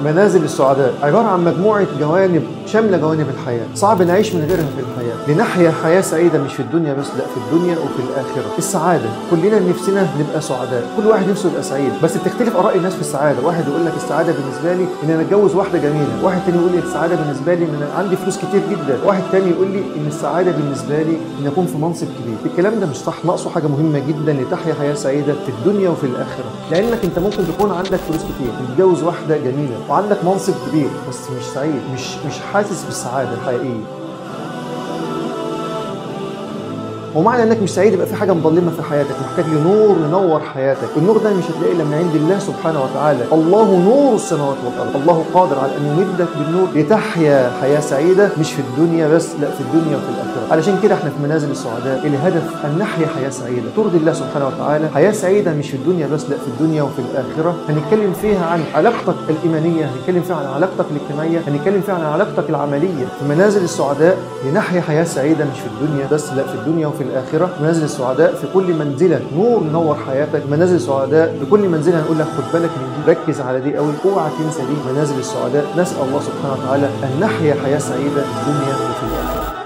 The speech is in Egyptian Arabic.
منازل السعداء عبارة عن مجموعة جوانب شاملة جوانب الحياة صعب نعيش من غيرها في الحياة لنحيا حياة سعيدة مش في الدنيا بس لا في الدنيا وفي الآخرة السعادة كلنا نفسنا نبقى سعداء كل واحد نفسه يبقى سعيد بس بتختلف آراء الناس في السعادة واحد يقول لك السعادة بالنسبة لي إن أنا أتجوز واحدة جميلة واحد تاني يقول لي السعادة بالنسبة لي إن أنا عندي فلوس كتير جدا واحد تاني يقول لي إن السعادة بالنسبة لي إن أكون في منصب كبير الكلام ده مش صح ناقصه حاجة مهمة جدا لتحيا حياة سعيدة في الدنيا وفي الآخرة لأنك أنت ممكن تكون عندك فلوس كتير تتجوز واحدة جميلة وعندك منصب كبير بس مش سعيد مش مش حاسس بالسعادة الحقيقية ومعنى انك مش سعيد يبقى في حاجه مظلمه في حياتك محتاج لنور ينور حياتك النور ده مش هتلاقيه الا من عند الله سبحانه وتعالى الله نور السماوات والارض الله قادر على ان يمدك بالنور لتحيا حياه سعيده مش في الدنيا بس لا في الدنيا وفي الاخره علشان كده احنا في منازل السعداء الهدف ان نحيا حياه سعيده ترضي الله سبحانه وتعالى حياه سعيده مش في الدنيا بس لا في الدنيا وفي الاخره هنتكلم فيها عن علاقتك الايمانيه هنتكلم فيها عن علاقتك الاجتماعيه هنتكلم فيها عن علاقتك العمليه في منازل السعداء لنحيا حياه سعيده مش في الدنيا بس لا في الدنيا وفي الآخرة منازل السعداء في كل منزلة نور نور حياتك منازل السعداء في كل منزلة هنقول لك خد بالك من دي ركز على دي قوي اوعى تنسى دي منازل السعداء نسأل الله سبحانه وتعالى أن نحيا حياة سعيدة في الدنيا وفي الآخرة